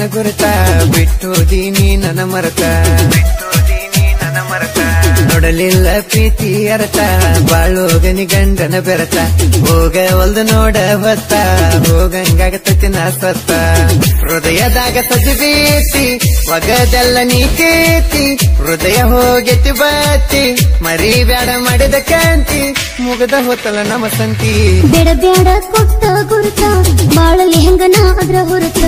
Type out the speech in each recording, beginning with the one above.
ನನ್ನ ಗುರುತ ಬಿಟ್ಟೋದೀನಿ ನನ್ನ ಮರತ ಬಿಟ್ಟೋದೀನಿ ನನ್ನ ಮರತ ನೋಡಲಿಲ್ಲ ಪ್ರೀತಿ ಅರತ ಬಾಳೋಗನಿ ಗಂಡನ ಬೆರತ ಹೋಗ ಒಲ್ದು ನೋಡ ಹೊತ್ತ ಹೋಗಂಗಾಗತತಿ ನಾ ಸತ್ತ ಹೃದಯದಾಗ ಸಜಬೇತಿ ಒಗದೆಲ್ಲ ನೀ ಕೇತಿ ಹೃದಯ ಹೋಗೆತಿ ಬಾತಿ ಮರಿ ಬ್ಯಾಡ ಮಾಡಿದ ಕಾಂತಿ ಮುಗದ ಹೊತ್ತಲ ನಮ ಸಂತಿ ಬೇಡ ಬೇಡ ಕೊಟ್ಟ ಗುರುತ ಬಾಳಲಿ ಹೆಂಗನ ಅದ್ರ ಹೊರತ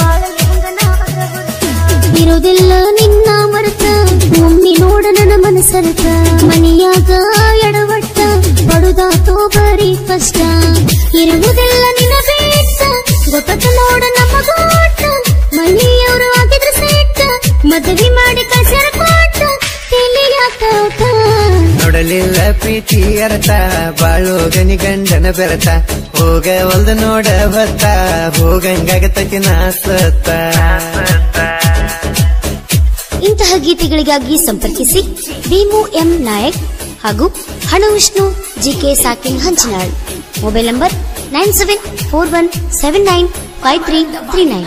ಇರೋದಿಲ್ಲ ನಿನ್ನ ಮರತ ಒಮ್ಮೆ ನೋಡ ನನ್ನ ಮನಸರತ ಮನಿಯಾಗ ಎಡವಟ್ಟ ಬಡುದಾತೋ ಬರೀ ಕಷ್ಟ ಇರುವುದಿಲ್ಲ ನಿನ್ನ ಬೇಟ ಗೊತ್ತ ನೋಡ ನಮ್ಮ ಗೋಟ ಮನೆಯವರು ಆಗಿದ್ರ ಸೇಟ ಮದುವೆ ಮಾಡಿ ಕಸರ ಕೋಟ ತಿಳಿಯಾಕ ನೋಡಲಿಲ್ಲ ಪ್ರೀತಿ ಅರತ ಬಾಳೋಗನಿ ಗಂಡನ ಬೆರತ ಹೋಗ ಒಲ್ದು ನೋಡ ಹೊತ್ತ ಹೋಗಂಗಾಗತತಿ ನಾ ಸತ್ತ ಇಂತಹ ಗೀತೆಗಳಿಗಾಗಿ ಸಂಪರ್ಕಿಸಿ ಭೀಮು ಎಂ ನಾಯಕ್ ಹಾಗೂ ಹಣವಿಷ್ಣು ಜಿಕೆ ಸಾಕಿನ್ Hanchanal mobile number nine seven four one seven nine five three three nine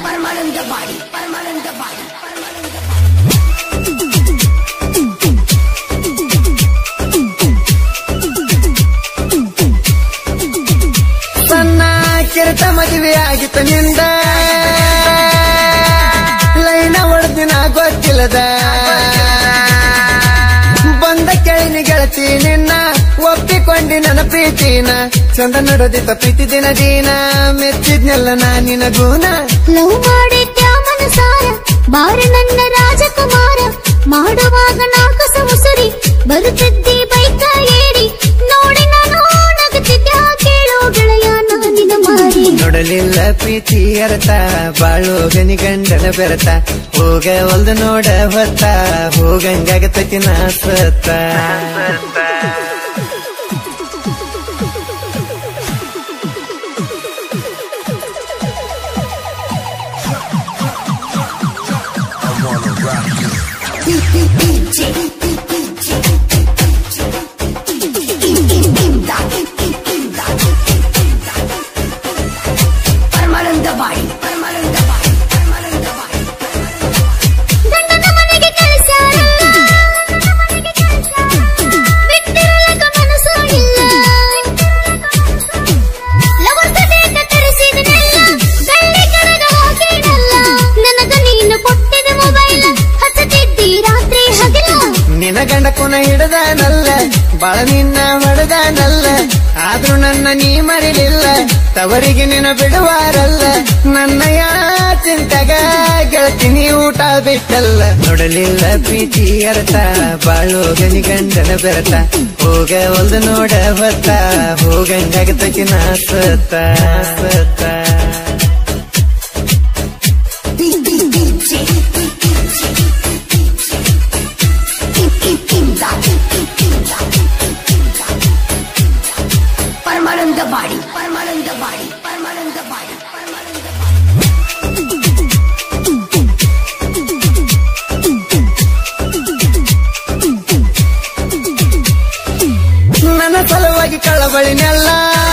ಸಣ್ಣ ಕೆರೆತ ಮದುವೆ ಆಗಿತ್ತು ನಿಂದ ಲೈನ ಹೊಡೆದಿನ ಗೊತ್ತಿಲ್ಲದ ಬಂದ ಕೆಳಿನಿ ಗೆಳತಿ ನಿನ್ನ ಒಪ್ಪಿಕೊಂಡಿ ನನ್ನ ಪ್ರೀತಿನ ಚಂದ ನಡೋದಿತ್ತ ಪ್ರೀತಿ ದಿನ ದಿನ ಮೆಚ್ಚಿದ್ನೆಲ್ಲ ನಾ ನಿನ ಗುಣ ಲವ್ ಮಾಡಿದ್ಯ ಮನಸಾರ ಬಾರ ನನ್ನ ರಾಜಕುಮಾರ ಮಾಡುವಾಗ ನಾಲ್ಕು ಸಂಸುರಿ ಬರುತ್ತಿದ್ದಿ ಬೈಕ ಏರಿ ನೋಡಿ ನಾನು ನಗುತ್ತಿದ್ದ ಕೇಳೋ ಗೆಳೆಯ ನಾನಿನ ಮಾರಿ ನೋಡಲಿಲ್ಲ ಪ್ರೀತಿ ಅರತ ಬಾಳೋಗನಿ ಗಂಡನ ಬೆರತ ಹೋಗ ಒಲ್ದು ನೋಡ ಹೊತ್ತ ಹೋಗಂಗಾಗತತಿ ನಾ ಸತ್ತ ಗಂಡನ ಮನೆಗೆ ಕಳಿಸ್ಯಾರಲ್ಲ. ಬಿಟ್ಟಿರಲಕ ಮನಸ್ಸು ಇಲ್ಲ. ಲವರ್ಸ ಡೇಟ ತರಿಸಿದನೆಲ್ಲ, ಬೆಳ್ಳಿ ಕರಗ ಹೋಗಿನಲ್ಲ. ನನಗ ನೀನು ಕೊಟ್ಟಿದ ಮೊಬೈಲ್ ಹಚ್ಚತಿದ್ದಿ ರಾತ್ರಿ ಹಗಲ ನಿನ ಗಂಡ ಕುನ ಹಿಡದಾನಲ್ಲ ಬಾಳ ನಿನ್ನ ಹೊಡೆದಾನಲ್ಲ ಆದ್ರೂ ನನ್ನ ನೀ ಮರಿಲಿಲ್ಲ ತವರಿಗೆ ನಿನ್ನ ಬಿಡುವಾರಲ್ಲ ನನ್ನ ಯಾ ಚಿಂತೆಗ ಗೆಳತಿ ನೀ ಊಟ ಬಿಟ್ಟಲ್ಲ ನೋಡಲಿಲ್ಲ ಪ್ರೀತಿ ಅರ್ಥ ಬಾಳೋಗನಿ ಗಂಡನ ಬೆರತ ಹೋಗ ಒಂದು ನೋಡ ಹೊತ್ತ ಹೋಗಂಗಾಗತಕಿ ನಾ ಸತ್ತ ಸತ್ತ ಪರಮಾನಂದ ಬಾಡಿ ಪರಮಾನಂದ ಬಾಡಿ ಪರಮಾನಂದ ಬಾಡಿ ಪರಮಾನಂದ ಬಾಡಿ ನನ್ನ ಸಲುವಾಗಿ ಕಳಬಳಿನೆಲ್ಲ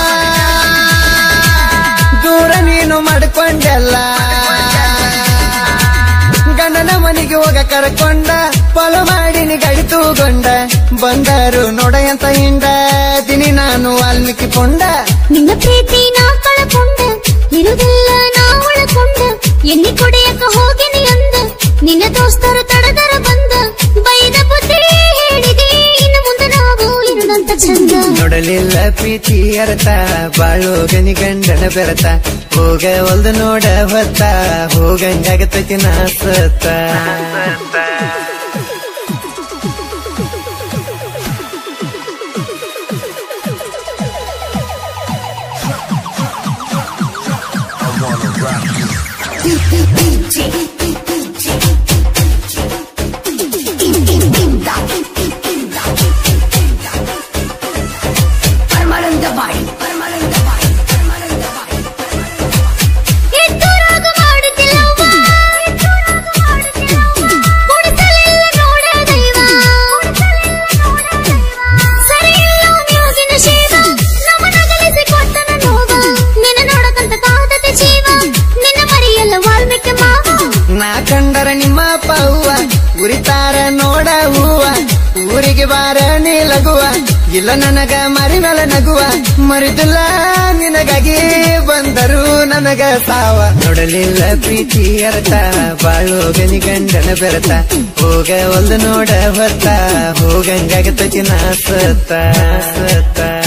ದೂರ ನೀನು ಮಾಡಿಕೊಂಡೆಲ್ಲ ಗಂಡನ ಮನೆಗೆ ಹೋಗ ಕರ್ಕೊಂಡ ಫಾಲೋ ಮಾಡಿ ನೀ ಗಾಡಿ ತೂಗೊಂಡ ಬಂದರು ನೋಡ ಎಂತ ಹಿಂಡ ದಿನಿ ನಾನು ವಾಲ್ಮೀಕಿ ಪುಂಡ ನಿನ್ನ ಪ್ರೀತಿ ನಾ ಕಳಕೊಂಡ ಇರುವುದಿಲ್ಲ ನಾ ಒಳಕೊಂಡ ಎಣ್ಣೆ ಕೊಡೆಯಕ ಹೋಗಿನಿ ಅಂದ ನಿನ್ನ ದೋಸ್ತರು ತಡದರ ಬಂದ ಬೈದ ಬುದ್ಧಿ ಹೇಳಿದೆ ಇನ್ನು ಮುಂದೆ ನಾವು ಇರುದಂತ ಚಂದ ನೋಡಲಿಲ್ಲ ಪ್ರೀತಿ ಅರ್ಥ ಬಾಳೋಗನಿ ಗಂಡನ ಬೆರತ ಹೋಗ ಒಲ್ದು ನೋಡ ಹೊತ್ತ ಹೋಗಂಗಾಗತಕಿ ನಾ ಸತ್ತ ಪರಮಾನಂದ ಬಾಡಿ ಪರಮಾನಂದ ಬಾಡಿ ಪರಮಾನಂದ ಬಾಡಿ ಎತ್ತೂರಾಗ ಮಾಡುತ್ತಿಲ್ಲವ್ವ ಕೊಡಿಸಲಿಲ್ಲ ನೋಡ ದೈವ ಸರಿ ಇಲ್ಲ ಮ್ಯೂಗಿನ ಶೇವ ನಮ್ಮನ ಗಲಿಸಿ ಕೊಟ್ಟನ ನೋವ ನಿನ್ನ ನೋಡಕಂತ ಕಾದತೆ ಜೀವ ನಿನ್ನ ಮರಿಯಲ್ಲ ವಾಲ್ಮೀಕಿ ಮಾವ ಇಲ್ಲ ನನಗ ಮರಿ ಮೇಲೆ ನಗುವ ಮರಿದಿಲ್ಲ ನಿನಗಾಗಿ ಬಂದರು ನನಗ ಸಾವ ನೋಡಲಿಲ್ಲ ಪ್ರೀತಿ ಅರ್ಥ ಬಾಳೋಗನಿ ಗಂಡನ ಬೆರತ ಹೋಗ ಒಲ್ದು ನೋಡ ಹೊತ್ತ ಹೋಗಂಗಾಗತತಿ ನಾ ಸತ್ತ ಸತ್ತ